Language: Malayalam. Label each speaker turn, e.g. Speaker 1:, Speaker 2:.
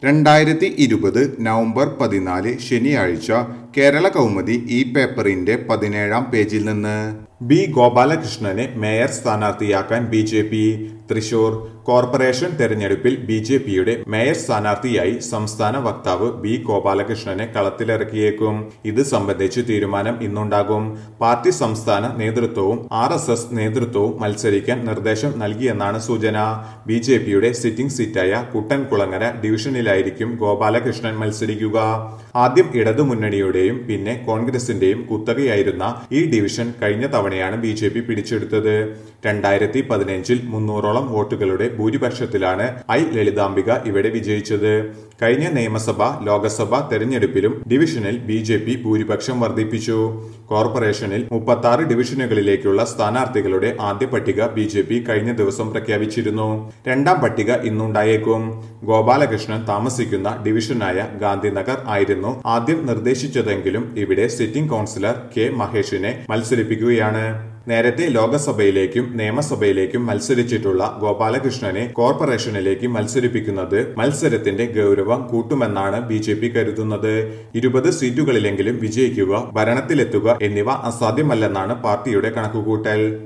Speaker 1: രണ്ടായിരത്തി ഇരുപത് നവംബർ പതിനാല് ശനിയാഴ്ച കേരള കൗമുദി ഈ പേപ്പറിന്റെ പതിനേഴാം പേജിൽ നിന്ന് ബി ഗോപാലകൃഷ്ണനെ മേയർ സ്ഥാനാർത്ഥിയാക്കാൻ B J P Thrissur corporation തെരഞ്ഞെടുപ്പിൽ ബി ജെ പിയുടെ മേയർ സ്ഥാനാർത്ഥിയായി സംസ്ഥാന വക്താവ് ബി ഗോപാലകൃഷ്ണനെ കളത്തിലിറക്കിയേക്കും ഇത് സംബന്ധിച്ച് തീരുമാനം ഇന്നുണ്ടാകും പാർട്ടി സംസ്ഥാന നേതൃത്വവും ആർ എസ് എസ് നേതൃത്വവും മത്സരിക്കാൻ നിർദ്ദേശം നൽകിയെന്നാണ് സൂചന ബി ജെ പിയുടെ സിറ്റിംഗ് സീറ്റായ കുട്ടൻകുളങ്ങര ഡിവിഷനിലായിരിക്കും ഗോപാലകൃഷ്ണൻ മത്സരിക്കുക ആദ്യം ഇടതുമുന്നണിയുടെയും പിന്നെ കോൺഗ്രസിന്റെയും കുത്തകയായിരുന്ന ഈ ഡിവിഷൻ കഴിഞ്ഞ തവണയാണ് ബി ജെ പി പിടിച്ചെടുത്തത് രണ്ടായിരത്തി പതിനഞ്ചിൽ മുന്നൂറോളം വോട്ടുകളുടെ ഭൂരിപക്ഷത്തിലാണ് ഐ ലളിതാംബിക ഇവിടെ വിജയിച്ചത് കഴിഞ്ഞ നിയമസഭ ലോക്സഭ തെരഞ്ഞെടുപ്പിലും ഡിവിഷനിൽ ബി ജെ പി ഭൂരിപക്ഷം വർദ്ധിപ്പിച്ചു കോർപ്പറേഷനിൽ മുപ്പത്തി ആറ് ഡിവിഷനുകളിലേക്കുള്ള സ്ഥാനാർത്ഥികളുടെ ആദ്യ പട്ടിക ബി ജെ പി കഴിഞ്ഞ ദിവസം പ്രഖ്യാപിച്ചിരുന്നു രണ്ടാം പട്ടിക ഇന്നുണ്ടായേക്കും ഗോപാലകൃഷ്ണൻ താമസിക്കുന്ന ഡിവിഷനായ ഗാന്ധിനഗർ ആയിരുന്നു ആദ്യം നിർദ്ദേശിച്ചതെങ്കിലും ഇവിടെ സിറ്റിംഗ് കൗൺസിലർ കെ മഹേഷിനെ മത്സരിപ്പിക്കുകയാണ് നേരത്തെ ലോക്സഭയിലേക്കും നിയമസഭയിലേക്കും മത്സരിച്ചിട്ടുള്ള ഗോപാലകൃഷ്ണനെ കോർപ്പറേഷനിലേക്ക് മത്സരിപ്പിക്കുന്നത് മത്സരത്തിന്റെ ഗൗരവം കൂട്ടുമെന്നാണ് ബി ജെ പി കരുതുന്നത് ഇരുപത് സീറ്റുകളിലെങ്കിലും വിജയിക്കുക ഭരണത്തിലെത്തുക എന്നിവ അസാധ്യമല്ലെന്നാണ് പാർട്ടിയുടെ കണക്കുകൂട്ടൽ